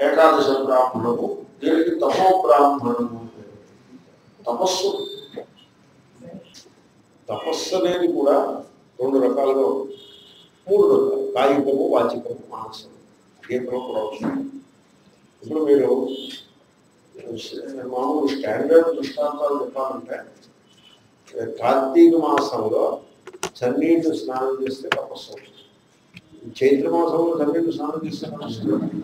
ఏకాదశ బ్రాహ్మణము దీనికి తమో బ్రాహ్మణము అని పేరు. తపస్సు తపస్సు అనేది కూడా రెండు రకాలుగా ఉంది మూడు రకాలు కాయికము వాచికము మానసము గీతము ప్రవచనం ఇప్పుడు మీరు మామూలు స్టాండర్డ్ దృష్టాంతాలు చెప్పాలంటే కార్తీక మాసంలో చన్నీటి స్నానం చేస్తే తపస్సు అవుతుంది చైత్ర మాసంలో చన్నీటి స్నానం చేస్తే తపస్సు అవుతుంది.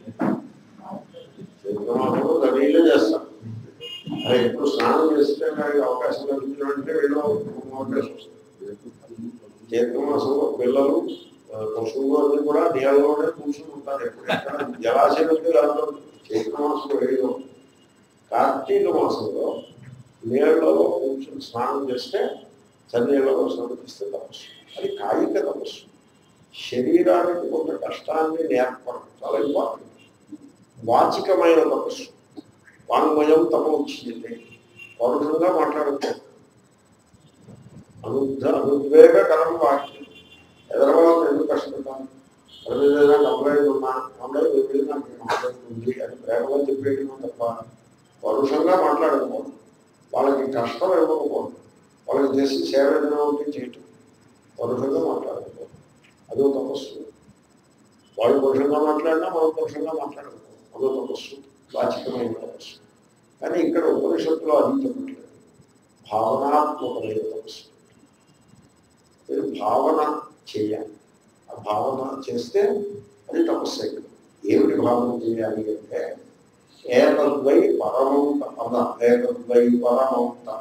చైత్ర మాసంలో చన్నీళ్ళే చేస్తాం అదే ఎప్పుడు స్నానం చేస్తే నాకు అవకాశం లభించినట్టే వెళ్ళి అవకాశం వస్తుంది చైత్ర మాసంలో పిల్లలు ఆ, పశువులు అన్ని కూడా నీళ్ళలోనే కూర్చుని ఉంటారు ఎప్పుడు ఎక్కడ జలాశయానికి దాంట్లో చైత్ర మాసంలో వేయడం కార్తీక మాసంలో నీళ్ళలో కూర్చుని స్నానం చేస్తే చన్నీళ్ళలో స్నానం చేస్తే తపస్సు అది కాయిక తపస్సు శరీరానికి కొంత కష్టాన్ని నేర్పడం చాలా ఇంపార్టెంట్ వాచికమైన తపస్సు వాంగ్మయం తపముచ్చింది పౌరుషంగా మాట్లాడుతారు అనుద్ధ అనుద్వేగకరం వాక్యం ఎదరవాళ్ళని ఎందుకు కష్టపెట్టాలి వాళ్ళ మీద ఏదైనా కంప్లైంట్ ఉన్నా కంప్లైంట్ మీ మీద నాకు కంప్లైంట్ ఉంది అని ప్రేమగా చెప్పేయడం తప్ప పరుషంగా మాట్లాడకపోవడం వాళ్ళకి కష్టం ఇవ్వకపోవడం వాళ్ళకి చేసి సేవ ఏదైనా ఉంటే చేయటం పరుషంగా మాట్లాడకపోవడం అదో తపస్సు వాళ్ళు పురుషంగా మాట్లాడినా మనం పురుషంగా మాట్లాడకపోవడం అదో తపస్సు వాచికమైన తపస్సు కానీ ఇక్కడ ఉపనిషత్తులో అది చెప్పట్లేదు భావనాత్మకమైన తపస్సు మీరు భావన చేయాలి ఆ భావన చేస్తే అది తపస్సు అయింది ఏమిటి భావన చేయాలి అంటే ఏతద్వై పరమం తపద ఏతద్వై పరమం తప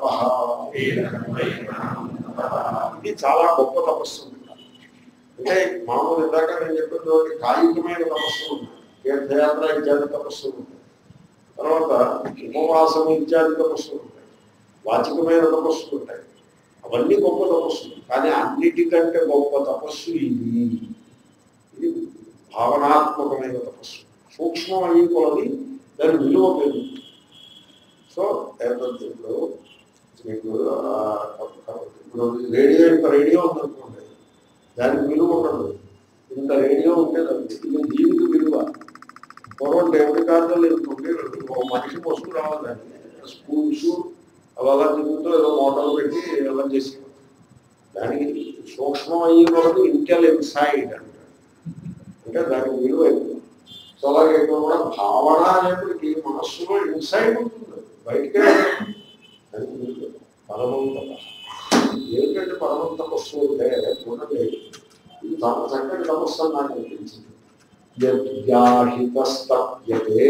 ఇది చాలా గొప్ప తపస్సు అంటే మామూలు ఇందాక నేను చెప్పినటువంటి కాయికమైన తపస్సులు ఉన్నాయి తీర్థయాత్ర ఇత్యాది తపస్సులు ఉంటాయి తర్వాత ఉపవాసం ఇత్యాది తపస్సులు ఉంటాయి వాచికమైన తపస్సులు ఉంటాయి అవన్నీ గొప్ప తపస్సులు కానీ అన్నిటికంటే గొప్ప తపస్సు ఇది ఇది భావనాత్మకమైన తపస్సు సూక్ష్మం అయ్యి కొలది దాని విలువ పెరుగుతుంది సో ఏమంటే ఇప్పుడు మీకు ఆ, ఇప్పుడు రేడియో ఇంత రేడియో ఉందనుకోండి దానికి విలువ ఉండదు ఇంత రేడియో ఉంటే దానికి ఇది దీనికి విలువ పూర్వం టేబుల్ కార్డులు వెళ్తుంటే ఒక మనిషి వస్తువు రావాలి దాన్ని స్కూల్స్ అవి అలా తిరుగుతూ ఏదో మోటార్లు పెట్టి అలా చేసి దానికి సూక్ష్మం అయ్యి కొరకు ఇంటెల్ ఇన్సైడ్ అంటారు అంటే దానికి విలువ ఎక్కువ సో అలాగే ఇక్కడ కూడా భావన అనేప్పటికీ మనస్సులో ఇన్సైడ్ ఉంటుంది బయటకే రాదు. దానికి విలువ పరమం తప ఏమిటంటే పరమం తపస్సు అంటే చూడండి ఇది చాలా చక్కటి తపస్సు అని నాకు అనిపించింది యద్యాహితస్తప్యతే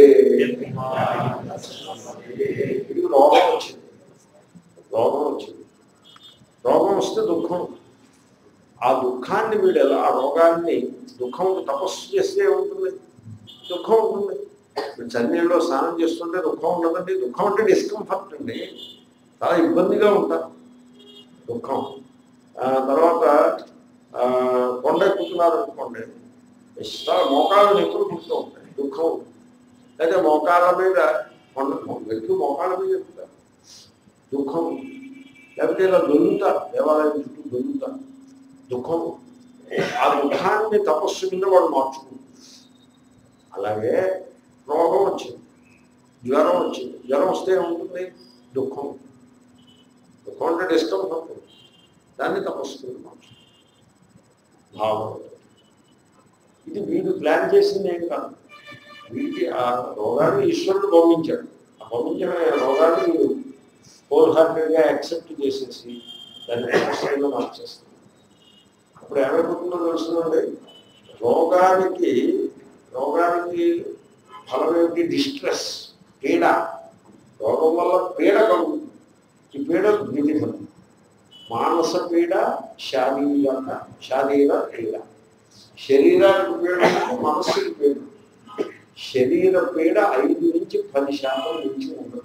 ఇది రోగం వచ్చింది రోగం వచ్చింది రోగం వస్తే దుఃఖం ఆ దుఃఖాన్ని వీడు ఎలా ఆ రోగాన్ని దుఃఖం తపస్సు చేస్తే ఏముంటుంది దుఃఖం ఉంటుంది ఇప్పుడు చన్నీళ్ళలో స్నానం చేస్తుంటే దుఃఖం ఉండదండి దుఃఖం అంటే డిస్కంఫర్ట్ అండి చాలా ఇబ్బందిగా ఉంటారు దుఃఖం ఆ తర్వాత ఆ, కొండ ఎక్కుతున్నారు అనుకోండి చాలా మోకాళ్ళు నొప్పులు పుడుతూ ఉంటాయి దుఃఖం ఉంటుంది. లేదా మోకాళ్ళ మీద కొండ వ్యక్తులు మోకాళ్ళ మీద ఎక్కుతారు దుఃఖం లేకపోతే ఇలా దొరుకుతారు దేవాలయం చుట్టూ దొరుకుతారు దుఃఖం ఆ దుఃఖాన్ని తపస్సు కింద వాడు మార్చుకుంటారు అలాగే రోగం వచ్చింది జ్వరం వచ్చింది జ్వరం వస్తే ఏముంటుంది దుఃఖం దుఃఖం అంటే డిస్కంఫర్ట్ దాన్ని తపస్సు కింద మార్చు భావం ఇది వీడు ప్లాన్ చేసింది ఏం కాదు వీడికి ఆ రోగాన్ని ఈశ్వరుడు పంపించాడు ఆ పంపించిన రోగాన్ని హోల్ హార్టెడ్గా యాక్సెప్ట్ చేసేసి దాన్ని తపస్సులో మార్చేస్తాం అప్పుడు ఏమైపోతుందో తెలుస్తుందండి రోగానికి రోగానికి ఫలం ఏమిటి డిస్ట్రెస్ పీడ రోగం వల్ల పీడ కలుగుతుంది ఈ పీడ వివిధం మానస పీడ శారీరక శారీర పీడ శరీరానికి పీడ మనస్సుకి పీడ శరీర పీడ ఐదు నుంచి పది శాతం నుంచి ఉండదు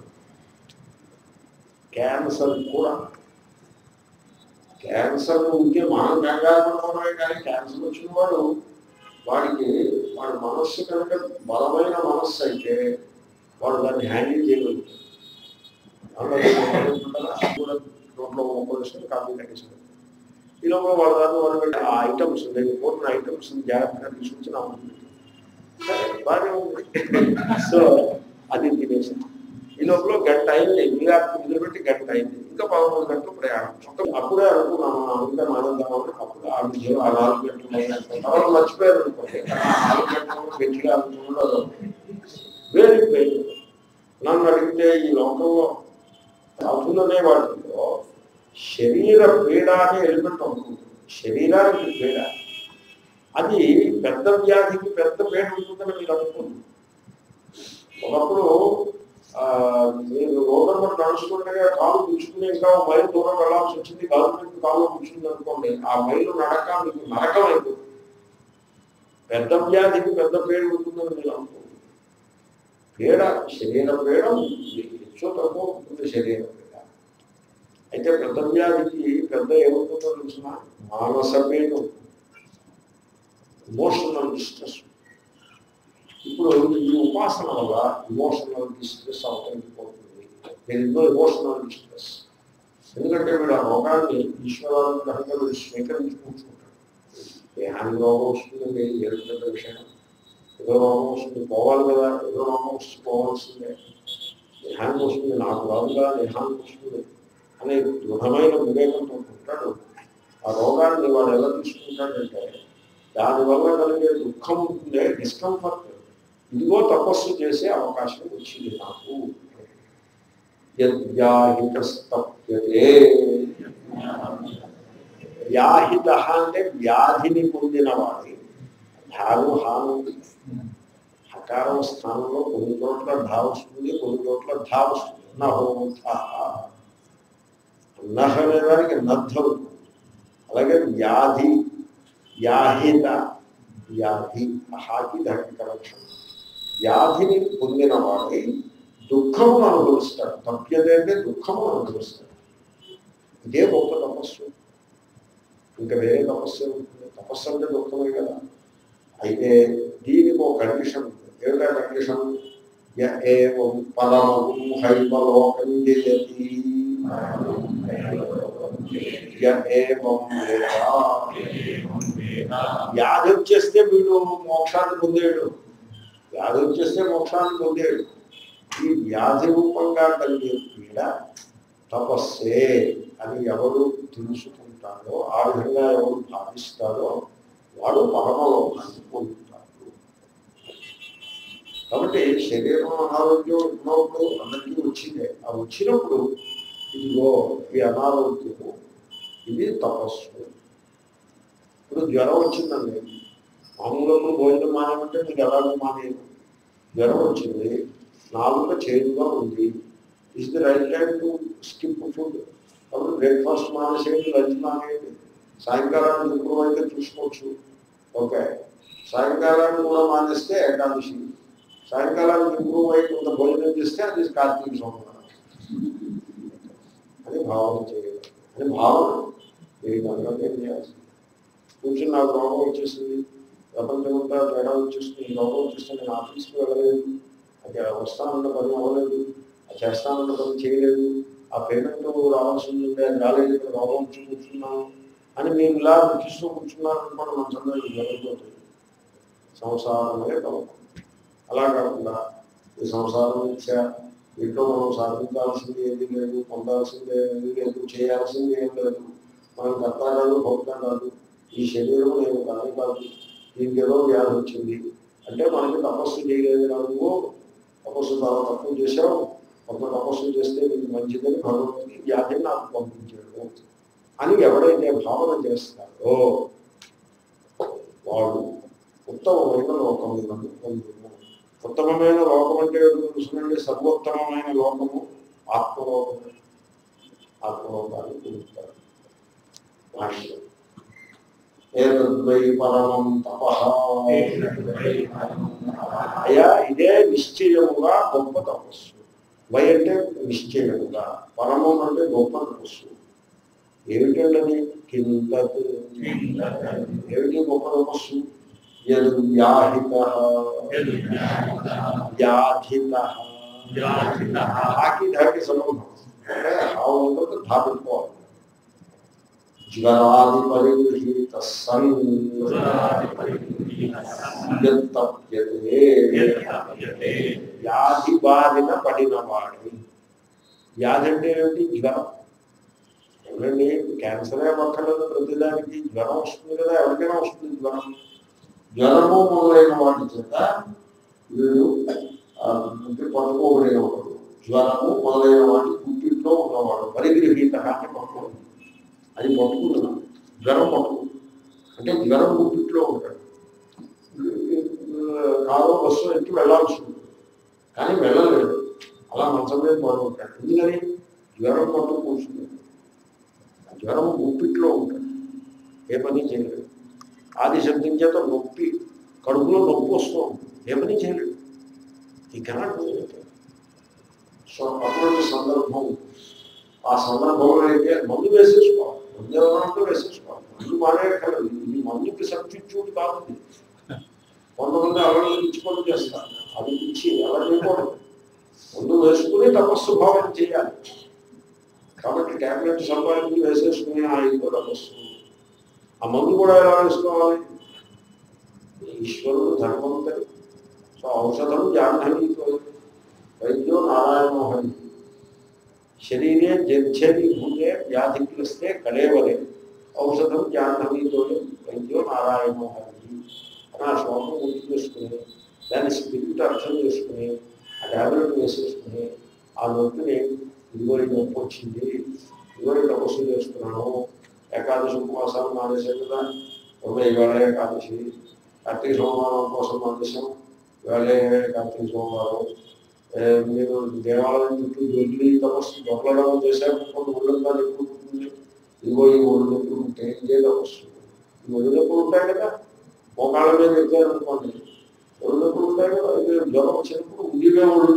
క్యాన్సర్ కూడా క్యాన్సర్ ఉంటే మనం కంగారు పడుకోవడమే కానీ క్యాన్సర్ వచ్చిన వాడు వాడికి వాడి మనస్సు కనుక బలమైన మనస్సు అయితే వాడు దాన్ని హ్యాండిల్ చేయగలుగుతాడు అందులో కూడా నోట్లో ఒక్కొక్క కాపీ కట్టేసాడు ఈ లోపల వాళ్ళ దాన్ని వాళ్ళు పెట్టి ఆ ఐటమ్స్ నేను కోరిన ఐటమ్స్ జాగ్రత్తగా తీసుకొచ్చి నా ముందు పెట్టాను. సరే బాగానే ఉంది సో అది తినేసి ఈ లోపల గంట అయింది న్యూయార్క్ మొదలుపెట్టి గంట అయింది ఇంకా పదమూడు గంటలు ప్రయాణం మొత్తం అప్పుడే అనుకున్నాను ఇంకా మానేద్దాం అంటే అప్పుడు ఆ విజయం ఆ నాలుగు గంటలు అయినంత తర్వాత మర్చిపోయారు అనుకోండి కానీ ఆ నాలుగు గంటలు గట్టిగా అనుకున్నాడు వెరీ పెయిన్ నన్ను అడిగితే ఈ లోకంలో సాధులనే వాటిలో శరీర పీడ అనే ఎలిమెంట్ ఉంటుంది శరీరానికి పీడ అది పెద్ద వ్యాధికి పెద్ద పీడ ఉంటుందని మీరు అనుకుంది ఒకప్పుడు ఆ, మీరు రోడ్డు మీద నడుచుకుంటే కాలు పుచ్చుకుని ఇంకా ఓ మైలు దూరం వెళ్ళాల్సి వచ్చింది కాలు మీద కాలు పుచ్చుకుంది అనుకోండి ఆ మైలు నడక మీకు నరకం అయిపోతుంది పెద్ద వ్యాధికి పెద్ద పేరు ఉంటుందని మీరు అనుకోండి పీడ శరీర పీడ ఉంటుంది ఎక్కువ తక్కువ ఉంటుంది శరీర పీడ అయితే పెద్ద వ్యాధికి పెద్ద ఏముంటుందో తెలిసిన మానస పీడ ఇమోషనల్ డిస్ట్రెస్ ఇప్పుడు ఈ ఉపాసన వల్ల ఇమోషనల్ డిస్ట్రెస్ అవతలిపోతుంది నేను ఎన్నో ఇమోషనల్ డిస్ట్రెస్ ఎందుకంటే వీడు ఆ రోగాన్ని ఈశ్వరానుగ్రహంగా వీడు స్వీకరించుకుంటున్నాడు దేహానికి రోగం వస్తుందండి ఏదో పెద్ద విషయం ఏదో రోగం వస్తుంది పోవాలి కదా ఏదో రోగం వస్తుంది పోవాల్సిందే దేహానికి వస్తుంది నాకు రాదుగా దేహానికి వస్తుంది అనే దృఢమైన వివేకంతో ఉంటాడు ఆ రోగాన్ని వాడు ఎలా తీసుకుంటాడంటే దానివల్ల కలిగే దుఃఖం ఉంటుందే డిస్కంఫర్ట్ ఇదిగో తపస్సు చేసే అవకాశం వచ్చింది నాకు యద్యాహితస్తప్యతే వ్యాహిత అంటే వ్యాధిని పొందిన వాడి ధాను హాను హకారం స్థానంలో కొన్ని చోట్ల ధా వస్తుంది కొన్ని చోట్ల ధా వస్తుంది నహోధ నహ అనే దానికి నద్ధ అవుతుంది అలాగే వ్యాధి వ్యాహిత వ్యాధి హాకి దానికి కనెక్షన్ వ్యాధిని పొందిన వాడి దుఃఖమును అనుభవిస్తాడు తప్యత అంటే దుఃఖమును అనుభవిస్తాడు ఇదే గొప్ప తపస్సు ఇంకా వేరే తపస్సు ఉంటుంది తపస్సు అంటే దుఃఖమే కదా అయితే దీనికి ఒక కండిషన్ ఉంది ఏమిటా కండిషన్ య ఏవం పరమం హైమలోకం జయతి య ఏవం వేద వ్యాధి వచ్చేస్తే వీడు మోక్షాన్ని పొందేడు వ్యాధి వచ్చేస్తే మోక్షాన్ని పొందేడు ఈ వ్యాధి రూపంగా కలిగే పీడ తపస్సే అని ఎవరు తెలుసుకుంటాడో ఆ విధంగా ఎవరు భావిస్తాడో వాడు పరమలోకాన్ని పొందుతాడు కాబట్టి శరీరం అనారోగ్యం ఉన్నప్పుడు అందరికీ వచ్చిందే ఆ వచ్చినప్పుడు ఇదిగో ఈ అనారోగ్యము ఇది తపస్సు ఇప్పుడు జ్వరం వచ్చిందండి మామూలుగా భోజనం మానేమంటే మీకు ఎలాగో మానేది జ్వరం వచ్చింది నాలుగు చేదుగా ఉంది is the right time to skip food అప్పుడు బ్రేక్ఫాస్ట్ మానేసేది లంచ్ మానేది సాయంకాలానికి ఇంప్రూవ్ అయితే చూసుకోవచ్చు ఓకే సాయంకాలాన్ని కూడా మానేస్తే ఏకాదశి సాయంకాలానికి ఇంప్రూవ్ అయి కొంత భోజనం చేస్తే అది కార్తీక సోమవారం అని భావన చేయాలి అని భావన ఏ విధంగా ఏం చేయాల్సింది కూర్చుని నాకు రోగం వచ్చేసింది ప్రపంచం అంతా తేడా వచ్చేస్తుంది ఈ రోగం వచ్చేస్తే నేను ఆఫీస్కి వెళ్ళలేదు అక్కడ వస్తానన్న పని అవ్వలేదు ఆ చేస్తానన్న పని చేయలేదు ఆ పేమెంట్ రావాల్సింది ఉండే అది రాలేదు ఇక్కడ రోగం వచ్చి కూర్చున్నాను అని మేము ఇలా రుచిస్తూ కూర్చున్నాను అనుకోండి మన చంద్రుడు జరగబోతుంది సంసారమే లోకం అలా కాకుండా ఈ సంసారం ఇచ్చా ఇంట్లో మనం సాధించాల్సింది ఏది లేదు పొందాల్సింది ఏది లేదు చేయాల్సింది ఏం లేదు మనం కర్తాకాలు భోక్తాలు ఈ శరీరం నేను కానీ కాదు దీనికి ఏదో వ్యాధి వచ్చింది అంటే మనకి తపస్సు చేయలేదు నువ్వు తపస్సు చాలా తక్కువ చేశావు కొంత తపస్సు చేస్తే నీకు మంచిదని భగవంతుడి వ్యాధిని నాకు పంపించాడు అని ఎవడైతే భావన చేస్తాడో వాడు ఉత్తమమైన లోకములను పొందును ఉత్తమమైన లోకం అంటే ఏమిటో తెలుసునండి సర్వోత్తమమైన లోకము ఆత్మలోకము ఆత్మలోకాన్ని పొందుతారు భాష్యం ఏతద్వై పరమం తప అయా ఇదే నిశ్చయముగా గొప్ప తపస్సు వై అంటే నిశ్చయముగా పరమం అంటే గొప్ప తపస్సు ఏమిటండి కింద ఏమిటి గొప్ప తపస్సు యద్ వ్యాహిత వ్యాధిత ధాకి ధాకి సంబంధం అంటే హావులతో ధాపెట్టుకోవాలి జ్వరాది పరిగృహీత సన్ యత్తప్యతే వ్యాధి బారిన పడిన వాడి వ్యాధి అంటే ఏమిటి జ్వరం ఎవరండి క్యాన్సరే పక్కలేదు ప్రతిదానికి జ్వరం వస్తుంది కదా ఎవరికైనా వస్తుంది జ్వరం జ్వరము మొదలైన వాటి చేత వీడు పట్టుకోబడినవాడు జ్వరము మొదలైన వాటి గుప్పిట్లో ఉన్నవాడు పరిగృహీత అంటే పట్టుకోండి అది పట్టుకుంటున్నాడు జ్వరం పట్టుకుంది అంటే జ్వరం గుప్పిట్లో ఉంటాడు కారు బస్సు ఎక్కి వెళ్ళాల్సి ఉంటుంది కానీ వెళ్ళలేడు అలా మంచం మీద పడి ఉంటాడు ఎందుకని జ్వరం పట్టు కూర్చుంది జ్వరం గుప్పిట్లో ఉంటాడు ఏ పని చేయలేడు ఆది శబ్దం చేత నొప్పి కడుపులో నొప్పి వస్తూ ఉంటుంది ఏ పని చేయలేడు ఈ కెనాట్ సో అటువంటి సందర్భం ఆ సందర్భంలో అయితే మందు వేసేసుకోవాలి మందు ఎవరంటే వేసేసుకోవాలి మందు మానేయక్కర్లేదు ఇది మందుకి సబ్స్టిట్యూట్ కాదు ఇది. కొంతమంది అలవాటు ఇచ్చుకోవడం చేస్తారు అది ఇచ్చి అలా చేయకూడదు ముందు వేసుకుని తపస్సు భావన చేయాలి కాబట్టి ట్యాబ్లెట్ సంపాదించి వేసేసుకుని ఆ ఇదో తపస్సు ఆ మందు కూడా ఎలా వేసుకోవాలి ఈశ్వరుడు ధర్మవంతుడు సో ఔషధం జాహ్నవీతో వైద్యో నారాయణోహరి శరీరే జర్జరి భూతే వ్యాధిగ్రస్తే కళేవరే ఔషధం జాహ్నవీతో వైద్యో నారాయణోహరి అని ఆ శ్లోకం గుర్తు చేసుకుని దాన్ని స్పిరిట్ అర్థం చేసుకుని ఆ ట్యాబ్లెట్ వేసేసుకుని ఆ నొప్పిని ఇదిగో ఈ నొప్పి వచ్చింది ఇదిగో ఈ తపస్సు చేస్తున్నాను ఏకాదశి ఉపవాసాలు మానేశాను కదా ఇరవై ఇవాళ ఏకాదశి కార్తీక సోమవారం కోసం మానేశాం ఇవాళే కార్తీక సోమవారం ఏ, మీరు దేవాలయం చుట్టూ దొరికి తపస్సు దొరలడం చేశారు కొన్ని ఒళ్ళంతా ఎప్పుడు ఉంటుంది ఇదిగో ఈ ఒళ్ళు ఎప్పుడు ఉంటాయి ఇదే తపస్సు ఈ ఒళ్ళు ఎప్పుడు ఉంటాయి కదా మోకాళ్ళ మీద ఎక్కారనుకోండి ఒళ్ళు ఎప్పుడు ఉంటాయి కదా ఇది జ్వరం వచ్చినప్పుడు ఉదిగా ఒళ్ళు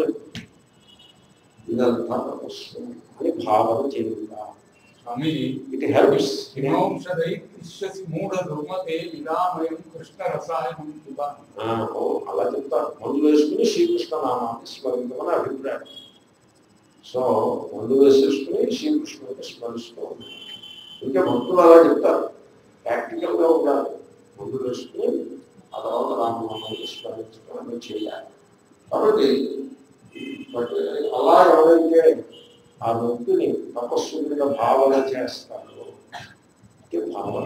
ఇదంతా తపస్సు అని భావన చేయుట స్వామి ఇట్ హెల్ప్స్ హిమౌషధై కృష్యసి మూఢ దుర్మతే విరామయం కృష్ణ రసాయనం పిబామి అలా చెప్తారు మందు వేసుకుని శ్రీకృష్ణ నామాన్ని స్మరించమని అభిప్రాయం సో మందు వేసేసుకుని శ్రీకృష్ణుడిని స్మరిస్తూ ఉంటారు ఇంకా భక్తులు అలా చెప్తారు ప్రాక్టికల్ గా ఉండాలి మందు వేసుకుని ఆ తర్వాత రామనామాన్ని స్మరించడం అనేది చేయాలి కాబట్టి బట్ అలా ఎవరైతే ఆ నొప్పిని తపస్సు మీద భావన చేస్తారో అంటే భావన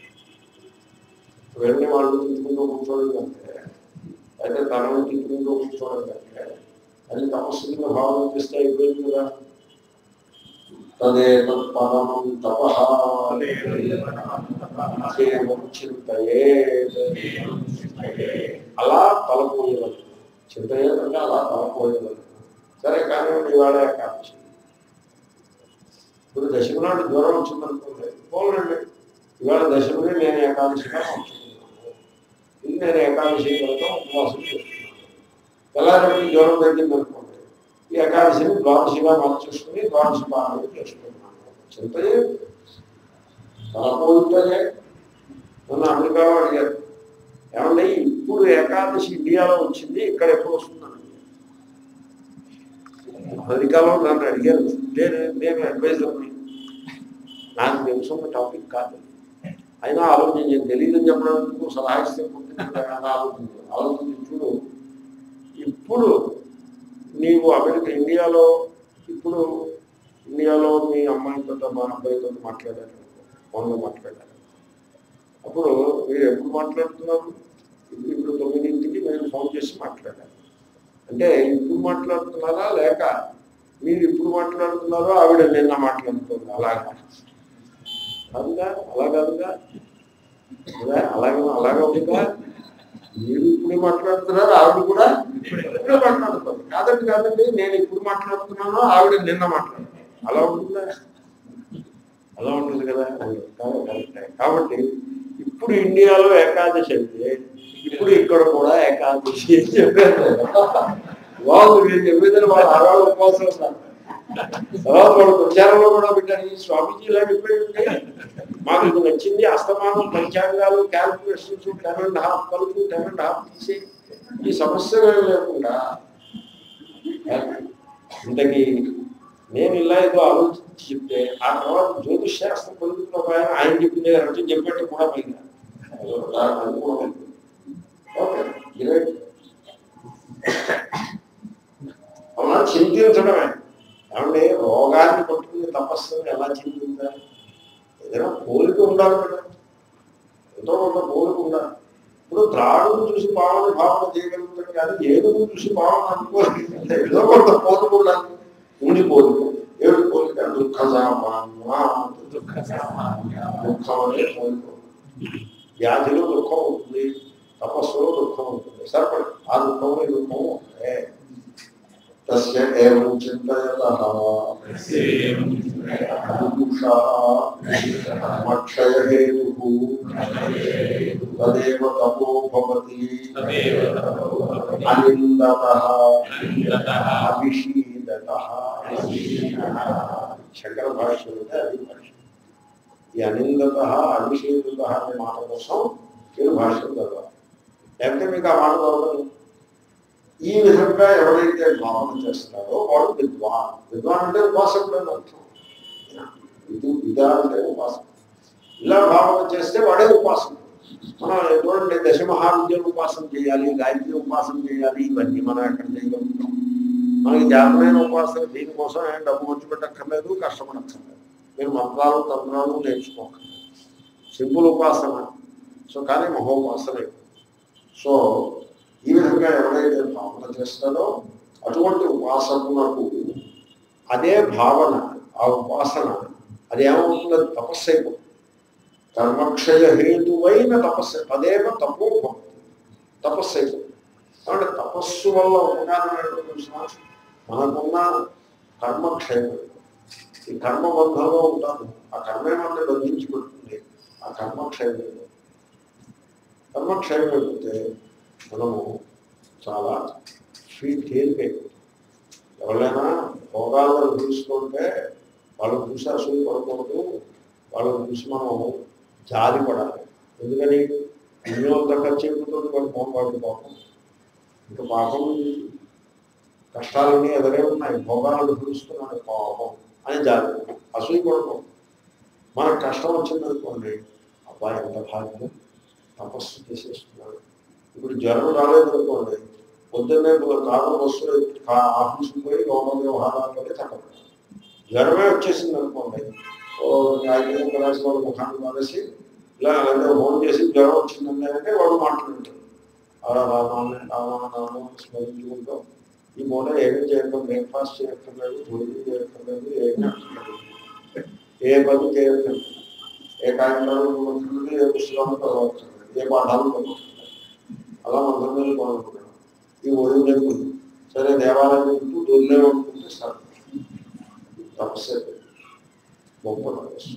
వెళ్ళి వాళ్ళు తిట్టుకుంటూ కూర్చోవడం కంటే అయితే తనని తిట్టుకుంటూ కూర్చోవడం కంటే అది తపస్సు మీద భావన చేస్తే అయిపోయింది కదా తదే తత్పరమం తపః కేవలం చింతయే అలా తలపోయేవాళ్ళు చింతయ్యేదంటే అలా తలపోయేవాళ్ళు సరే కానీ ఇవాళ ఏకాదశి ఇప్పుడు దశమి నాడు జ్వరం వచ్చిందనుకోండి పోలండి ఇవాళ దశమిని నేను ఏకాదశిగా మార్చుకున్నాను ఇది నేను ఏకాదశి కనుక ఉపవాసం చేస్తున్నాను తెల్లారి జ్వరం తగ్గింది అనుకోండి ఈ ఏకాదశిని ద్వాదశిగా మార్చేసుకుని ద్వాదశి పాలన చేసుకున్నాను చింతయే తలపోతుంటే మొన్న అమెరికాలో అడిగారు ఏమంటే ఇప్పుడు ఏకాదశి ఇండియాలో వచ్చింది ఇక్కడ ఎప్పుడు వస్తుందని అమెరికాలో నన్ను అడిగారు నేను నేను అడ్వైజర్ని నాకు తెలుసున్న టాపిక్ కాదు అయినా ఆలోచించి తెలియదని చెప్పడానికి సలహా ఇస్తే ఆలోచించి ఆలోచించి చూడు ఇప్పుడు నీవు అమెరికా ఇండియాలో ఇప్పుడు ఇండియాలో మీ అమ్మాయితో మా అబ్బాయితో మాట్లాడారు ఫోన్లో మాట్లాడారు అప్పుడు మీరు ఎప్పుడు మాట్లాడుతున్నారు ఇప్పుడు ఇప్పుడు తొమ్మిదింటికి నేను ఫోన్ చేసి మాట్లాడాను అంటే ఇప్పుడు మాట్లాడుతున్నారా లేక మీరు ఇప్పుడు మాట్లాడుతున్నారో ఆవిడ నిన్న మాట్లాడుతుంది అలాగా కాదుగా అలా కాదుగా కదా అలాగే అలాగే ఉందిగా మీరు ఇప్పుడు మాట్లాడుతున్నారు ఆవిడ కూడా ఇప్పుడే మాట్లాడుతుంది కాదండి కాదండి నేను ఇప్పుడు మాట్లాడుతున్నాను ఆవిడ నిన్న మాట్లాడుతుంది అలా ఉంటుందా అలా ఉంటుంది కదా కరెక్టే కాబట్టి ఇప్పుడు ఇండియాలో ఏకాదశి అయితే ఇప్పుడు ఇక్కడ కూడా ఏకాదశి అని చెప్పారు వాళ్ళు మీరు చెప్పేదని వాళ్ళు ఆడవాళ్ళు ఉపవాసం ఉన్నారు తర్వాత వాళ్ళు ప్రచారంలో కూడా పెట్టారు ఈ స్వామీజీ ఇలా చెప్పాడంటే మాకు ఇది నచ్చింది అస్తమానం పంచాంగాలు క్యాల్కులేషన్స్ టెన్ అండ్ హాఫ్ కలుపు టెన్ అండ్ హాఫ్ తీసి ఈ సమస్య లేకుండా ఇంతకీ నేను ఇలా ఏదో ఆలోచించి గురించి చెప్తే ఆ తర్వాత జ్యోతిష్ శాస్త్రం పండితులు ఒక ఆయన ఆయన చెప్పింది అంటే చెప్పేట్టు కూడా పైన అది కూడా ఉంది. ఓకే గ్రేట్ అలా చింతించడమే ఏమంటే రోగాన్ని పట్టుకుని తపస్సుని ఎలా చింతించాలి ఏదైనా పోలిక ఉండాలి కదా ఎంతో కొంత పోలిక ఉండాలి ఇప్పుడు త్రాడును చూసి భావన భావన చేయగలుగుతాం కానీ ఏడును చూసి భావన అనుకోలేదు ఏదో కొంత పోలిక ఉండాలి ఉండి పోలిక ఏడు పోలిక దుఃఖ సామాన్య దుఃఖ సామాన్య దుఃఖం అనే పోలిక వ్యాధిలో దుఃఖం ఉంటుంది తపస్సులో దుఃఖం ఉంటుంది సరిపడి ఆ దుఃఖం ఈ దుఃఖం ఒకటే తస్య ఏం చింతయత మక్షయహేతు తదేవ తపో భవతి అనిందత అభిషీదత శంకర భాష్యం అంటే అది భాష్యం ఈ అనిందత అభిషేదత అనే మాట కోసం మీరు భాష్యం చదవాలి లేకపోతే మీకు ఆ మాట చదవదు ఈ విధంగా ఎవరైతే భావన చేస్తారో వాడు విద్వాన్ విద్వాన్ అంటే ఉపాసకుడు అని అర్థం ఇది విధా అంటే ఉపాసకుడు ఇలా భావన చేస్తే వాడే ఉపాసకుడు మనం ఎటువంటి దశ మహావిద్యను ఉపాసన చేయాలి గాయత్రి ఉపాసన చేయాలి ఇవన్నీ మనం ఎక్కడ చేయగలుగుతాం మనకి జాతమైన ఉపాసన దీనికోసం ఏం డబ్బు ఖర్చు పెట్టక్కర్లేదు కష్టపడక్కర్లేదు మీరు మంత్రాలు తంత్రాలు నేర్చుకోకండి సింపుల్ ఉపాసన సో కానీ మహోపాసనే సో ఈ విధంగా ఎవరైతే భావన చేస్తాడో అటువంటి ఉపాసకులకు అదే భావన ఆ ఉపాసన అది ఏమవుతుంది అది తపస్సు అయిపోతుంది కర్మక్షయ హేతువైన తపస్సు అదేవ తపో భక్తి తపస్సు అయిపోతుంది కాబట్టి తపస్సు వల్ల ఉపకారం ఏంటో చూసినా మనకున్న కర్మక్షయం ఈ కర్మబంధంలో ఉంటాము ఆ కర్మే మనల్ని బంధించి పెడుతుంది ఆ కర్మక్షయం అయిపోతుంది కర్మక్షయం అయిపోతే మనము చాలా ఫ్రీ తేలికైపోతుంది ఎవరైనా భోగాలను చూసుకుంటే వాళ్ళని చూసి అసలు పడకూడదు వాళ్ళని చూసి మనం జారి పడాలి ఎందుకని పుణ్యోదక చెప్పుతో వాడు మోపాడు పాపం ఇంకా పాపం కష్టాలన్నీ ఎదరే ఉన్నాయి భోగాలను చూస్తున్నాడు పాపం అని జారి అసూయ పడకూడదు మనకు కష్టం వచ్చిందనుకోండి అబ్బాయి ఎంత భాగ్యం తపస్సు చేసేస్తున్నాడు ఇప్పుడు జ్వరం రాలేదనుకోండి పొద్దున్నే కారు బస్సు ఆఫీస్కి పోయి లోపల వ్యవహారాలతోనే చక్కబడాలి జ్వరమే వచ్చేసింది అనుకోండి ఓ ఐదు రాసి వాడు ముఖాన్ని మానేసి ఇలా లేదా ఫోన్ చేసి జ్వరం వచ్చిందండి అంటే వాడు మాట్లాడుతాడు అలా రామాన్ని రామానామం స్మరించుకుంటాం ఈ పూట ఏమీ చేయడం బ్రేక్ఫాస్ట్ చేయక్కర్లేదు భోజనం చేయక్కర్లేదు ఏమీ అక్కర్లేదు ఏ పని చేయక్కర్లేదు ఏ కార్యక్రమం కొనుక్కుంటుంది ఏ పుస్తకాలు చదవక్కర్లేదు ఏ పాఠాలు కొనుక్కుంటుంది అలా మంత్రం మీద కొనుక్కుంటాం ఈ ఒడిని చెప్పుకుంది సరే దేవాలయం చుట్టూ దొల్లే అనుకుంటే సార్ తపస్సే గొప్ప తపస్సు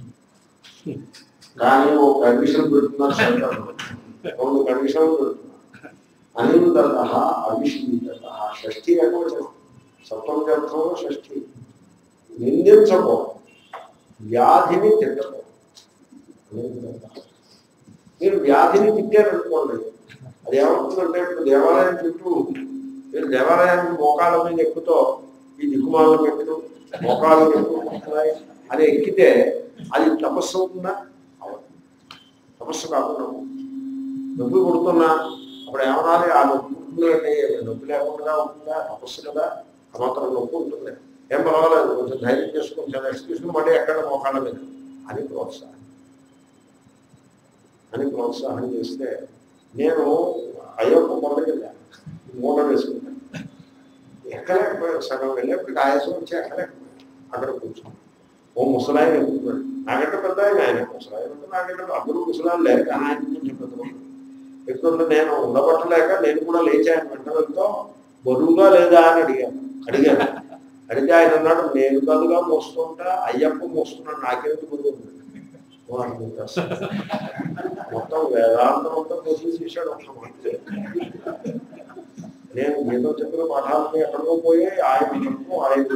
కానీ ఒక కండిషన్ పెడుతున్నారు సర్కారు రెండు కండిషన్లు పెడుతున్నారు అనిందత అవిషీదత షష్ఠి ఏకవచనం సప్తమ అర్థంలో షష్ఠి నిందించకో వ్యాధిని తిట్టకో అనిందత. మీరు వ్యాధిని తిట్టారనుకోండి అది ఏమవుతుందంటే ఇప్పుడు దేవాలయం చుట్టూ మీరు దేవాలయానికి మోకాల మీద ఎక్కుతో ఈ దిక్కుమాలను పెట్టు మోకాలు ఎక్కుతున్నాయి అని ఎక్కితే అది తపస్సు అవుతుందా అవదు. తపస్సు కాకుండా ఉంటుంది. నొప్పి పుడుతున్నా అప్పుడు ఏమనాలి ఆ నొప్పి పుడుతుందంటే నొప్పి లేకుండా ఉంటుందా తపస్సు కదా ఆ మాత్రం నొప్పి ఉంటుంది ఏం పర్వాలేదు కొంచెం ధైర్యం చేసుకుని చాలా రెస్ట్ తీసుకుని మళ్ళీ ఎక్కడ మోకాళ్ళ మీద అని ప్రోత్సాహం అని ప్రోత్సాహం చేస్తే నేను అయ్యప్ప కొండకి వెళ్ళాను మూట వేసుకుంటాను ఎక్కలేకపోయాను సగం వెళ్ళేప్పటికి ఆయాసం వచ్చి ఎక్కలేకపోయాను అక్కడ కూర్చొని ఓ ముసలాయన ఎక్కుతున్నాడు నాకంటే పెద్ద ఆయన ఆయన ముసలాయన అంటే నాకంటే అందరూ ముసలాయన లేక ఆయన కొంచెం పెద్ద ఎక్కుతుంటే నేను ఉండబట్టలేక నేను కూడా లేచాను వెంట వెళ్తా బరువుగా లేదా అని అడిగాను అడిగాను అడిగితే ఆయన అన్నాడు నేను కదుగా మోస్తుంటా అయ్యప్ప మోస్తున్నాడు నాకెందుకు బరువు ఉంది. ఓ అర్థం చేస్తాను. మొత్తం వేదాంతం అంతా కోసి చేశాడు ఒక మాట. నేను ఏదో చెప్పిన పాఠాలని ఎక్కడికో పోయి ఆయన చెప్పు ఆయన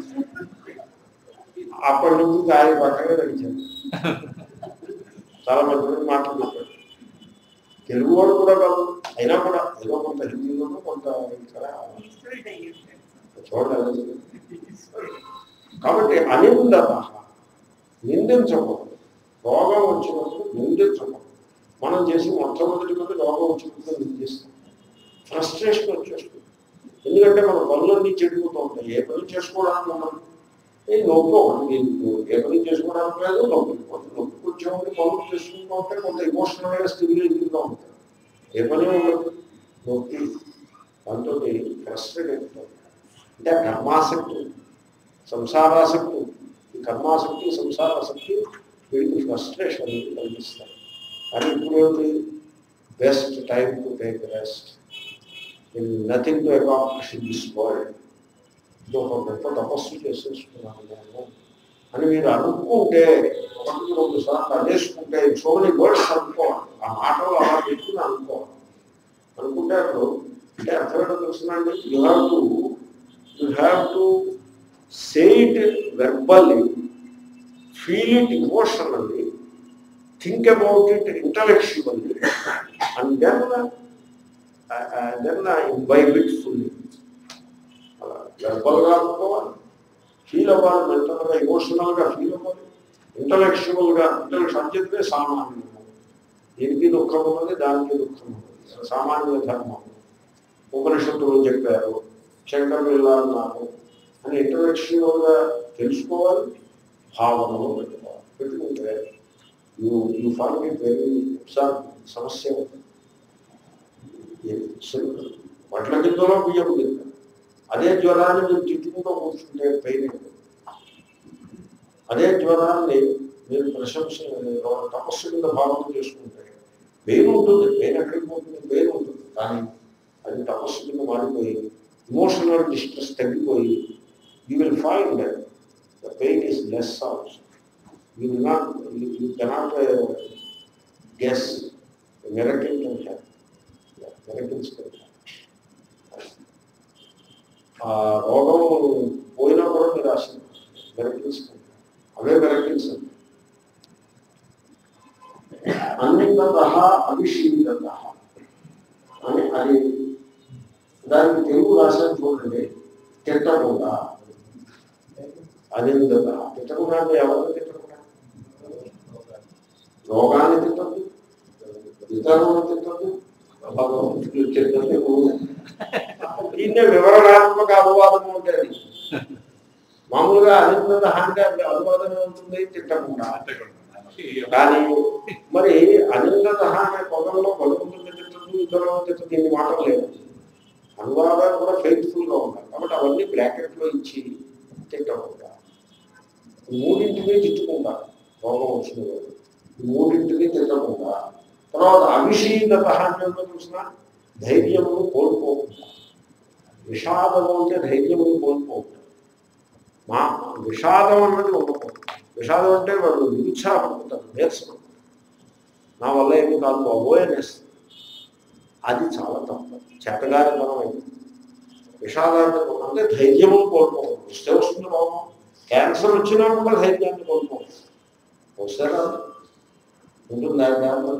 అప్పటి నుంచి ఆయన పక్కనే నడిచాను చాలా మంచి మంచి మాటలు చెప్పాడు తెలుగు వాడు కూడా కాదు అయినా కూడా ఏదో కొంత హిందీలోనూ కొంత ఇక్కడ చూడాలి కాబట్టి అనిందత నిందించకూడదు రోగం వచ్చినప్పుడు నిందించకూడదు మనం చేసి మొట్టమొదటి మంది రోగం వచ్చినప్పుడు నిందిస్తాం ఫ్రస్ట్రేషన్ వచ్చేస్తుంది ఎందుకంటే మన పనులన్నీ చెడిపోతూ ఉంటాయి ఏ పని చేసుకోవడానికి మనం ఏ నొప్పి ఒకటి ఏ పని చేసుకోవడానికి లేదు నొప్పి నొప్పి వచ్చేవాడి పనులు చేసుకుంటూ ఉంటే కొంత ఎమోషనల్గా స్టిమ్యులేటింగ్గా ఉంటాయి ఏ పని ఉండదు నొప్పి దాంతో ఫ్రస్ట్రేట్ అయిపోతుంది అంటే కర్మాసక్తి సంసారాసక్తి ఈ కర్మాసక్తి సంసారాసక్తి వీటికి ఫ్రస్ట్రేషన్ అనేది కలిగిస్తాయి కానీ ఇప్పుడు ఏంటి best time to take rest in nothing to accomplish in this world ఇది ఒక గొప్ప తపస్సు చేసేసుకున్నాను నేను అని మీరు అనుకుంటే ఒకటి రెండు సార్లు అనేసుకుంటే సో మెనీ వర్డ్స్ అనుకోవాలి ఆ మాటలు అలా పెట్టుకుని అనుకోవాలి అనుకుంటే అప్పుడు అంటే అర్థమైనా తెలుసునండి you have to you have to say it verbally feel it emotionally think about it intellectually and then then imbibe it fully అలా వెర్బల్గా అనుకోవాలి ఫీల్ అవ్వాలి మెంటల్గా ఎమోషనల్గా ఫీల్ అవ్వాలి ఇంటలెక్చువల్గా ఇంటలెక్చువల్ అంచెతే సామాన్యము దీనికి దుఃఖం ఉన్నది దానికి దుఃఖం ఉన్నది సామాన్య ధర్మం ఉపనిషత్తులు చెప్పారు శంకరులు ఇలా అన్నారు అని ఇంటలెక్చువల్గా తెలుసుకోవాలి భావనలో పెట్టుకోవాలి పెట్టుకుంటే you you find it very sir సమస్య సింపుల్ వడ్ల గింజలో బియ్యం గింజ అదే జ్వరాన్ని మీరు తిట్టుకుంటూ కూర్చుంటే పెయిన్ అదే జ్వరాన్ని మీరు ప్రశంస తపస్సు కింద భావన చేసుకుంటే పెయిన్ ఉంటుంది పెయిన్ ఎక్కడికి పోతుంది పెయిన్ ఉంటుంది కానీ అది తపస్సు కింద మారిపోయి ఇమోషనల్ డిస్ట్రెస్ తగ్గిపోయి you will find the pain is less also you will not you cannot guess miracle can have miracles can have ఆ రోగం పోయినా కూడా మీరు ఆశ మెరకిల్స్ అవే మెరకిల్స్ అన్నిందత అభిషీదత అని అది దానికి తెలుగు రాశాను చూడండి తిట్టకుండా అనిందత తిట్టకుండా అంటే ఎవరిని తిట్టకుండా రోగాన్ని తిట్టద్దు ఇతరులను తిట్టద్దు భగవంతుడు తిట్టద్దు దీన్నే వివరణాత్మక అనువాదం ఉంటుంది మామూలుగా అనిందత అంటే అనువాదం ఉంటుంది తిట్టకుండా కానీ మరి అనిందత అనే పదంలో భగవంతుడిని తిట్టదు ఇతరులను తిట్టదు దీన్ని మాటలు లేవు అనువాదాలు కూడా ఫెయిత్ఫుల్ గా ఉంటాయి కాబట్టి అవన్నీ బ్రాకెట్ లో ఇచ్చి తిట్టకుండా మూడింటిని తిట్టుకుంటారు రోగం వచ్చిన రోజు మూడింటిని తిట్టకుండా తర్వాత అవిషీలత అంటే ఏంటో చూసిన ధైర్యమును కోల్పోకుండా విషాదము అంటే ధైర్యమును కోల్పోకుండా మా విషాదం అన్నది ఉండకూడదు విషాదం అంటే వాడు నిరుత్సాహపడుతుంటారు నీరసపడుతుంటారు నా వల్ల ఏమి కాదు బాబోయ్ అనేస్తుంది అది చాలా తప్పు చేతగారి మనం అయింది విషాదాన్ని అంటే ధైర్యము కోల్పోకూడదు వస్తే వస్తుంది బాబు క్యాన్సర్ వచ్చినా కూడా ధైర్యాన్ని కోల్పోకూడదు వస్తే రాదు ఉంటుందా క్యాన్సర్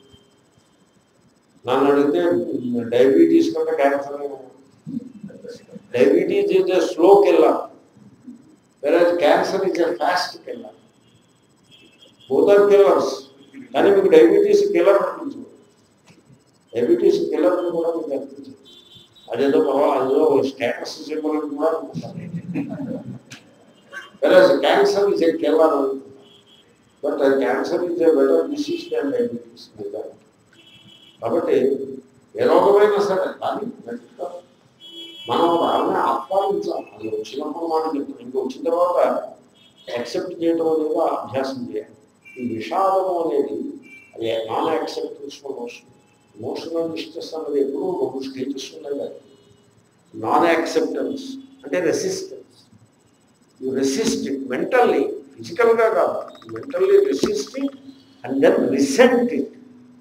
నన్ను అడిగితే డయాబెటీస్ కంటే cancer diabetes is a slow killer whereas cancer is a fast killer both are killers కానీ మీకు డయాబెటీస్ కిల్లర్ అనిపించదు డయాబెటీస్ కిల్లర్ అని కూడా మీకు అనిపించదు అదేదో పర్వాలేదు అదేదో స్టేటస్ సింబల్ అని కూడా అనుకుంటాను whereas cancer is a killer but cancer is a better disease than diabetes కాబట్టి ఏ రోగమైనా సరే కానీ గట్టిగా మనం వాళ్ళని ఆహ్వానించాలి అది వచ్చినప్పుడు మనం చెప్తాం ఇంకా వచ్చిన తర్వాత యాక్సెప్ట్ చేయడం అనేది అభ్యాసం చేయాలి ఈ విషాదం అనేది అది నాన్ యాక్సెప్టెన్స్ వస్తుంది ఎమోషనల్ డిస్ట్రెస్ అనేది ఎప్పుడూ రెండు స్టేజెస్ ఉన్నాయి కదా నాన్ యాక్సెప్టెన్స్ అంటే resistance you resist it mentally ఫిజికల్గా కాదు mentally resist it and then resent it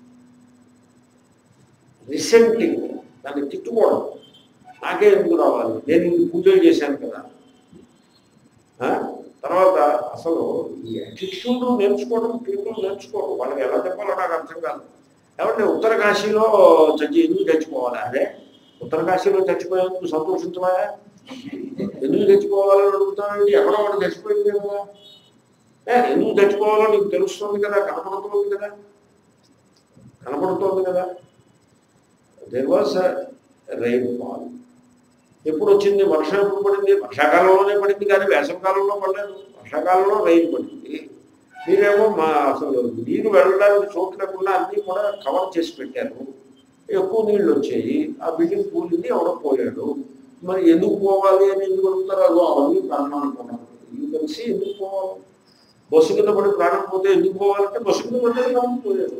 resenting దాన్ని తిట్టుకోవడం నాకే ఎందుకు రావాలి నేను ఇంక పూజలు చేశాను కదా ఆ? తర్వాత అసలు ఈ అటిట్యూడ్ నేర్చుకోవడం పీపుల్ నేర్చుకోవడం వాళ్ళకి ఎలా చెప్పాలో నాకు అర్థం కాదు కాబట్టి ఉత్తర కాశీలో చచ్చి ఎందుకు చచ్చిపోవాలి అదే ఉత్తర కాశీలో చచ్చిపోయేందుకు సంతోషించవా ఎందుకు చచ్చిపోవాలని అడుగుతానండి ఎక్కడో ఒకటి చచ్చిపోయింది కదా ఏ, ఎందుకు చచ్చిపోవాలో నీకు తెలుస్తుంది కదా కనపడుతుంది కదా కనపడుతోంది కదా దెర్ వాజ్ రైన్ ఫాల్ ఎప్పుడు వచ్చింది వర్షం ఎప్పుడు పడింది వర్షాకాలంలోనే పడింది కానీ వేసవకాలంలో పడలేదు వర్షాకాలంలో రైన్ పడింది మీరేమో మా అసలు నీరు వెళ్ళడానికి చోటు లేకుండా అన్నీ కూడా కవర్ చేసి పెట్టారు ఎక్కువ నీళ్ళు వచ్చాయి ఆ బిల్డింగ్ కూలింది ఎవడో పోయాడు మరి ఎందుకు పోవాలి అని ఎందుకు అడుగుతారు అదో అవన్నీ కారణం అనుకున్నారు ఇది కలిసి ఎందుకు పోవాలి బస్సు కింద పడి ప్రాణం పోతే ఎందుకు పోవాలంటే బస్సు కింద పడితే ప్రాణం పోయాడు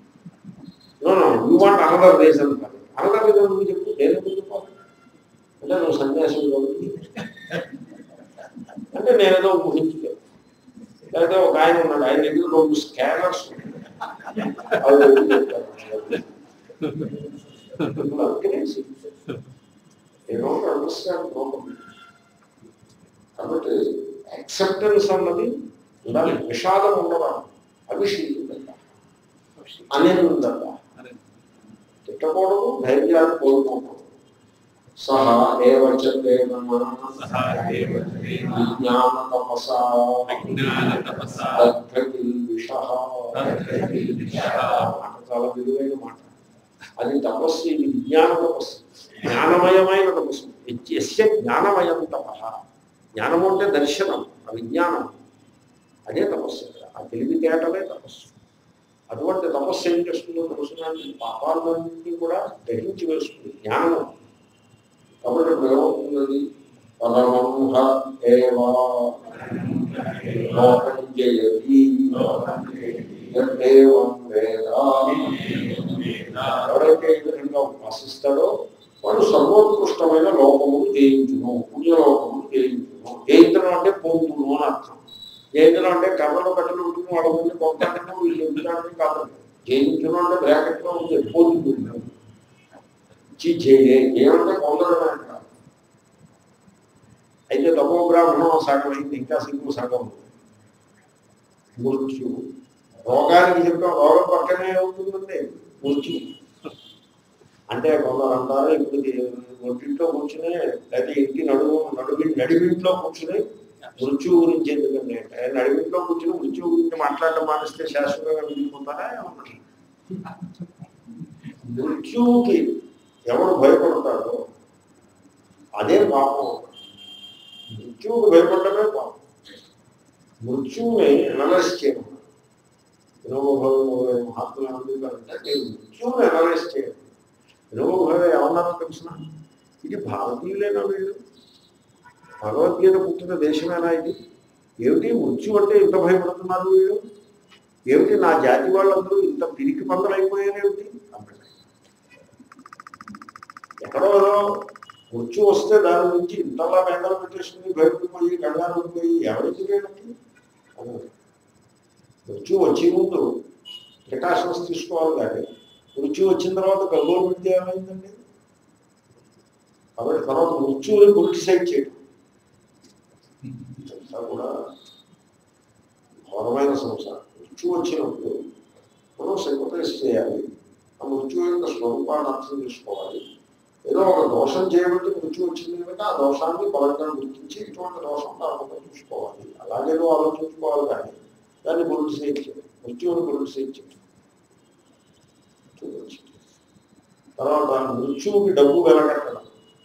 యూ వాంట్ అనదర్ రీజన్ కాదు అనదర్ రీజన్ నువ్వు చెప్పు నేను ఎందుకు చెప్పాలి అంటే నువ్వు సన్యాసం కాబట్టి అంటే నేనేదో ఊహించుకో లేకపోతే ఒక ఆయన ఉన్నాడు ఆయన దగ్గర రెండు స్కానర్స్ అవి పెట్టి చెప్తారు. People are crazy. They don't understand properly. కాబట్టి యాక్సెప్టెన్స్ అన్నది ఉండాలి విషాదం ఉండవాలి అభిషేకం అనేది ఉందట తిట్టకూడదు ధైర్యాన్ని కోరుకోకూడదు సహా ఏవచన సహా ఏవ చైవ విజ్ఞాన తపసా అజ్ఞానతపసా తద్గతిల్విషః. తద్గతిల్విషః. మాట చాలా విలువైన మాట అది తపస్సు ఇది విజ్ఞాన తపస్సు జ్ఞానమయమైన తపస్సు యస్య జ్ఞానమయం తప జ్ఞానము అంటే దర్శనం ఆ విజ్ఞానం అదే తపస్సు ఇక్కడ ఆ తెలివితేటలే తపస్సు అటువంటి తపస్సు ఏం చేస్తుందో తెలుసునండి పాపాలన్నింటినీ కూడా గ్రహించి వేస్తుంది జ్ఞానం కాబట్టి ఇప్పుడు ఏమవుతున్నది పరమంహ ఏవా లోకం జయతి యదేవం వేద ఎవరైతే ఈ విధంగా ఉపాసిస్తాడో వాడు సర్వోత్కృష్టమైన లోకమును జయించును పుణ్యలోకమును జయించును జయించడం అంటే పొందును అని అర్థం జయించడం అంటే కర్రలు కట్టలు ఉంటుంది వాళ్ళ ముందు కొంతంటే వీళ్ళు ఎందుకంటే కాదు జయించడం అంటే బ్రాకెట్లో ఉంది పొందుతుంది ఏమంటే పొందడం అంటే కాదు అయితే తమో బ్రాహ్మణం సగం అయింది ఇంకా సింగు సగం ఉంది. మృత్యు రోగానికి చెప్పాం రోగం పక్కనే ఉంటుందండి మృత్యు అంటే కొందరు అంటారు ఇప్పుడు ఇది ఒంటింట్లో కూర్చుని అయితే ఇంటి నడుము నడుమి నడిమింట్లో కూర్చుని మృత్యువు గురించి ఎందుకండి అంటే నడిమింట్లో కూర్చుని మృత్యువు గురించి మాట్లాడడం మానేస్తే శాశ్వతంగా మిగిలిపోతారా ఏమన్నా మృత్యువుకి ఎవడు భయపడతాడో అదే పాపం మృత్యువుకు భయపడమే పాపం మృత్యువుని అనలైజ్ చేయడం వినోభవం మహాత్ములు ఏమంటారంటే మీరు మృత్యువుని అనలైజ్ చేయండి వినోభవం ఏమన్నారో తెలిసిన ఇది భారతీయులేనా వీళ్ళు భగవద్గీత పుట్టిన దేశమేనా ఇది ఏమిటి మృత్యు అంటే ఇంత భయపడుతున్నారు వీళ్ళు ఏమిటి నా జాతి వాళ్ళందరూ ఇంత పిరికి పందలైపోయారు ఏమిటి అన్నాడు. ఎక్కడో ఏదో మృత్యు వస్తే దాని నుంచి ఇంతలా బెంగలు పెట్టేసుకుని భయపడిపోయి కంగారు పోయి ఎవరికి లేనట్టు అన్నాడు. మృత్యు వచ్చే ముందు ప్రికాషన్స్ తీసుకోవాలి కానీ మృత్యు వచ్చిన తర్వాత గల్లోలు పెడితే ఏమైందండి కాబట్టి తర్వాత మృత్యువుని పొలిటిసైడ్ చేయడం ఇదంతా కూడా ఘోరమైన సంసారం మృత్యు వచ్చినప్పుడు మనం సింపతైజ్ చేయాలి ఆ మృత్యు యొక్క స్వరూపాన్ని అర్థం చేసుకోవాలి ఏదో ఒక దోషం చేయబట్టి మృత్యు వచ్చింది కనుక ఆ దోషాన్ని బలంగా గుర్తించి ఇటువంటి దోషం రాకుండా చూసుకోవాలి అలాగేదో ఆలోచించుకోవాలి కానీ దాన్ని పొలిటిసైజ్ చేయడం మృత్యువుని పొలిటిసైజ్ చేయడం చూడవచ్చు. తర్వాత మృత్యువుకి డబ్బు వెలగట్టడం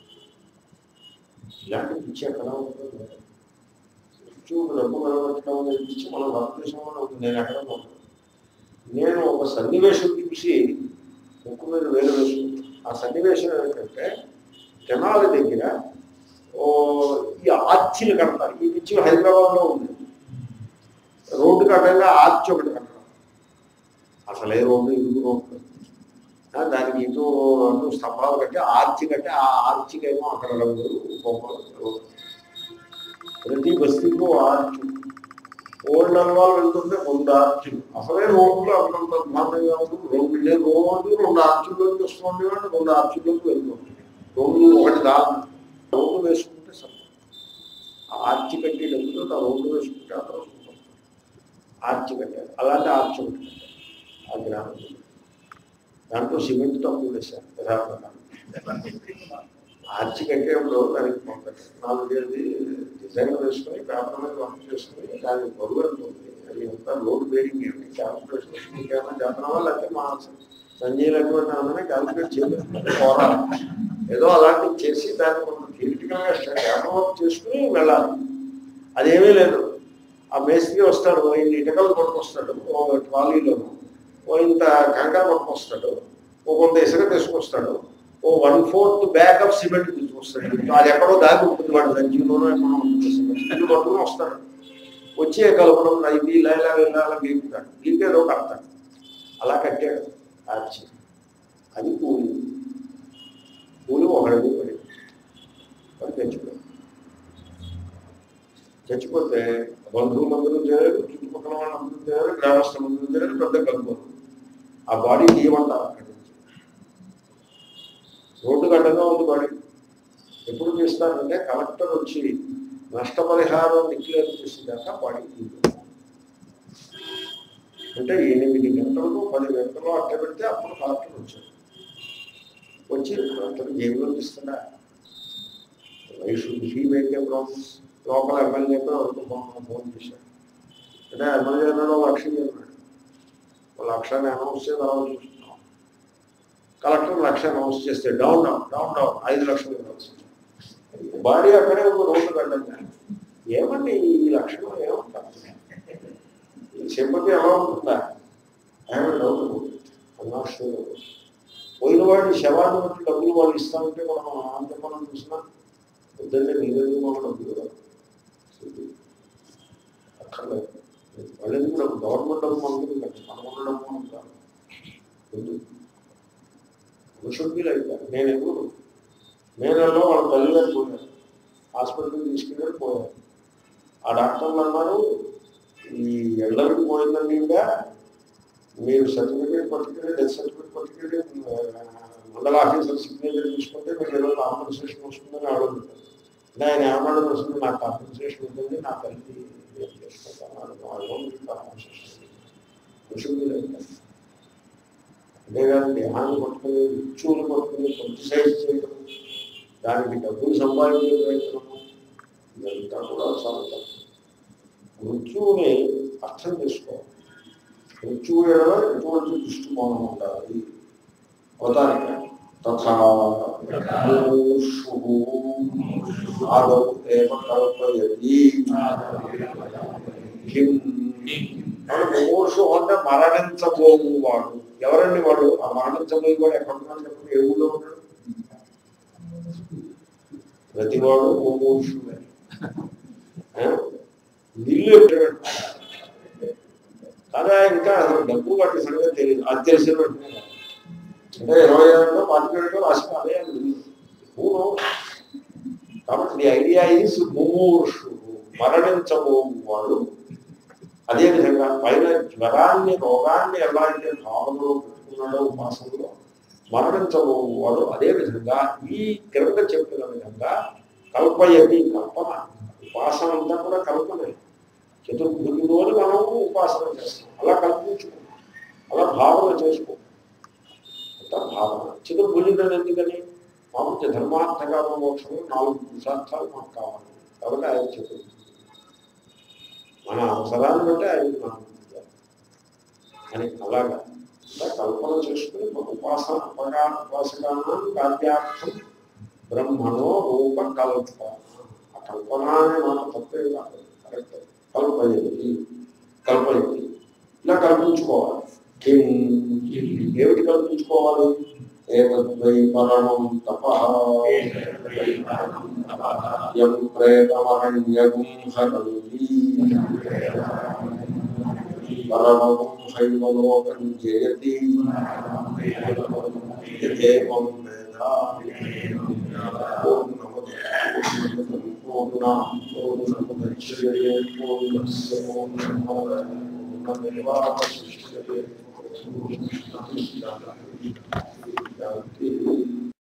ఇలాంటి పిచ్చి ఎక్కడ ఉంటుంది మృత్యువుకి డబ్బు వెలగట్టడం అనేది పిచ్చి మన భారతదేశంలో ఉంది నేను ఎక్కడ ఉన్నాను నేను ఒక సన్నివేశం చూసి ముక్కు మీద వేలు వేసుకుంటాను ఆ సన్నివేశం ఏంటంటే జనాల దగ్గర ఓ ఈ ఆర్చిలు కడతారు ఈ పిచ్చి హైదరాబాద్లో ఉంది రోడ్డుకి అడ్డంగా ఆర్చి ఒకటి కట్టడం అసలే రోడ్డు ఇరుగు రోడ్డు ఆ, దానికి ఇటు అటు స్తంభాలు కట్టి ఆర్చి కట్టి ఆ ఆర్చికేమో అక్కడ రంగులు బొమ్మలు రోడ్డు. ప్రతి బస్తీకి ఓ ఆర్చి ఓల్డ్ వాళ్ళు వెళ్తుంటే రెండు ఆర్చులు అసలే రోడ్లు అక్కడంత అధ్వానంగా ఉంటుంది రెండు లేదు రోజు రెండు ఆర్చుల్లోకి వస్తుంది కానీ రెండు ఆర్చుల్లోకి వెళ్తుంది రోడ్లు ఒకటి దాని రోడ్డు వేసుకుంటే సరే ఆ ఆర్చి కట్టి డబ్బుతో ఆ రోడ్డు వేసుకుంటే ఆ తర్వాత ఉంటుంది. ఆర్చి కట్టారు అలాంటి ఆర్చి ఒకటి కట్టారు ఆ గ్రామంలో దాంట్లో సిమెంట్ తక్కువ వేశారు యథార్థంగా ఆర్చి కట్టేప్పుడు దానికి కొంత నాలుగేది డిజైన్ వేసుకొని పేపర్ మీద వర్క్ చేసుకుని దానికి బరువు ఎంత ఉంది ఎంత లోడ్ బేరింగ్ ఏమి క్యాల్కులేషన్ మీకేమైనా చేస్తున్నావా లేకపోతే మా సంజయ్ అటువంటి ఏమైనా క్యాల్కులేట్ చేయలేదు పోరాలి ఏదో అలాంటివి చేసి దాన్ని కొంత థియరిటికల్గా డెవలప్ చేసుకుని వెళ్ళాలి అదేమీ లేదు ఆ మేస్త్రి వస్తాడు ఓ ఇన్ని ఇటకలు పట్టుకొస్తాడు ఓ ట్రాలీలో ఓ ఇంత కంకర పట్టుకొస్తాడు ఓ కొంత ఇసుక తీసుకొస్తాడు ఓ one fourth bag of cement తీసుకొస్తాడు అది ఎక్కడో దాగి ఉంటుంది వాడు సంజీవులోనో ఎక్కడో ఉంటుంది సిమెంట్ ఇల్లు పట్టుకుని వస్తాడు వచ్చి కలపడం ఇది ఇలా ఇలా ఇలా ఇలా గీపుతాడు గీపి ఏదో కడతాడు అలా కట్టాడు ఆర్చి అది కూలి కూలి ఒకటి పడి వాడు చచ్చిపోయాడు చచ్చిపోతే బంధువులు అందరూ చేరారు చుట్టుపక్కల వాళ్ళు అందరూ చేరారు గ్రామస్తులు అందరూ చేరారు పెద్ద కలుపు ఆ బాడీ తీయమంటారు అక్కడి నుంచి రోడ్డు గడ్డగా ఉంది బాడీ ఎప్పుడు తీస్తారంటే కలెక్టర్ వచ్చి నష్టపరిహారం డిక్లేర్ చేసేదాకా బాడీ తీయదు అంటే ఎనిమిది గంటలకు పది గంటలు అట్ట పెడితే అప్పుడు కలెక్టర్ వచ్చాడు వచ్చి కలెక్టర్ జైల్లో ఇస్తున్నా హీ మేక్ ఏ ప్రామిస్ లోపల ఎమ్మెల్యేతో అనుకుంటున్నాం ఫోన్ చేశాడు అంటే ఎమ్మెల్యే అన్నాడు "ఓ లక్ష చెప్పాడు ఓ లక్షాన్ని అనౌన్స్ చేసి అలా చూస్తున్నాం కలెక్టర్ లక్ష అనౌన్స్ చేస్తే డౌన్ డౌన్ డౌన్ డౌన్ ఐదు లక్షలు అనౌన్స్ బాడీ అక్కడే ఒక రోడ్డు కట్టండి ఏమండి ఈ లక్షణం ఏమంటారు ఈ సింపతి ఎలా ఉంటుందా ఏమైనా డౌట్ అన్నా పోయిన వాడి శవాన్ని బట్టి డబ్బులు వాళ్ళు ఇస్తామంటే కూడా మనం ఆంధ్ర మనం చూసినా వద్దంటే నీళ్ళు మనం డబ్బులు కదా అక్కర్లేదు వాళ్ళు ఎందుకు డబ్బు గవర్నమెంట్ డబ్బు మనకు ఖర్చు మనకున్న డబ్బు మనం కాదు వద్దు మనుషులు అయితే నేను ఎప్పుడు మే నెలలో వాళ్ళ తల్లిగారు పోయారు హాస్పిటల్కి తీసుకెళ్ళి పోయారు ఆ డాక్టర్లు అన్నారు ఈ ఎళ్ళకి పోయిందండి ఇంకా మీరు సర్టిఫికేట్ పట్టుకెళ్ళి డెత్ సర్టిఫికేట్ పట్టుకెళ్ళి ఆ, మండల ఆఫీసర్ సిగ్నేచర్ తీసుకుంటే మీకు ఏదో కాంపెన్సేషన్ వస్తుందని అడుగుతారు అంటే ఆయన ఏమన్నాడు వస్తుంది నాకు కాంపెన్సేషన్ ఉంటుంది నా తల్లి ఏం చేసుకుంటాను కాంపెన్సేషన్ అంతేగాని దేహాన్ని పట్టుకుని ఇచ్చులు పట్టుకుని క్రిటిసైజ్ చేయడం దానికి డబ్బులు సంపాదించే ప్రయత్నము ఇదంతా కూడా చాలా తప్పు. మృత్యువుని అర్థం చేసుకోవాలి మృత్యువు ఎడల ఎటువంటి దృష్టికోణం ఉండాలి అవతారిక తథా ముముక్షుః ఆదౌ ఏవ కల్పయతి కిం వాడు ముమూర్షు అంటే మరణించబోవు వాడు ఎవరండి వాడు ఆ మరణించబోయే వాడు ఎక్కడ ఉన్నాడు చెప్పండి ఏ ఊళ్ళో ఉన్నాడు ప్రతివాడు ముమూర్షుడే ఆ? ఇల్లు ఎట్టాడు కానీ ఇంకా అసలు డబ్బు వాటి సంగతి తెలియదు అది తెలిసిన వెంటనే కాదు. అంటే ఇరవై ఏళ్ళలో పాతికేళ్ళలో రాసి అదే అని తెలియదు Who knows? కాబట్టి ది ఐడియా ఈజ్ ముమూర్షు మరణించబోవు వాడు అదేవిధంగా పైన జ్వరాన్ని రోగాన్ని ఎలా అయితే భావనలో పెట్టుకున్నాడో ఉపాసనలో మరణించబోవాడు అదేవిధంగా ఈ క్రింద చెప్పిన విధంగా కల్పయది కల్పన ఉపాసన అంతా కూడా కల్పనే చతుర్భుజులోని మనము ఉపాసన చేస్తాం అలా కల్పించుకుంటాం అలా భావన చేసుకో అంతా భావన చతుర్భుజుడు ఎందుకని మామూలు ధర్మార్థకాల మోక్షము నాలుగు పురుషార్థాలు మాకు కావాలి కాబట్టి ఆయన చతుర్భుజుడు మన అవసరాన్ని బట్టి ఆయన మనం అని అలాగా ఇలా కల్పన చేసుకుని మన ఉపాసన ఉపగా ఉపాసకానం కార్యార్థం బ్రహ్మణో రూప కల్పన ఆ కల్పన అనే మాట తప్పే కాదు కరెక్ట్ కల్పయతి కల్పయతి ఇలా కల్పించుకోవాలి కిం ఏమిటి కల్పించుకోవాలి ఏతద్వై పరమం తప యం ప్రేతమరణ్యగుం హరంతి పరమం హైవలోకం జయతి ఏవం వేద పూర్ణమద పూర్ణ పూర్ణముద్యతే పూర్ణస్య పూర్ణమాదాయ పూర్ణమేవాశిష్యతే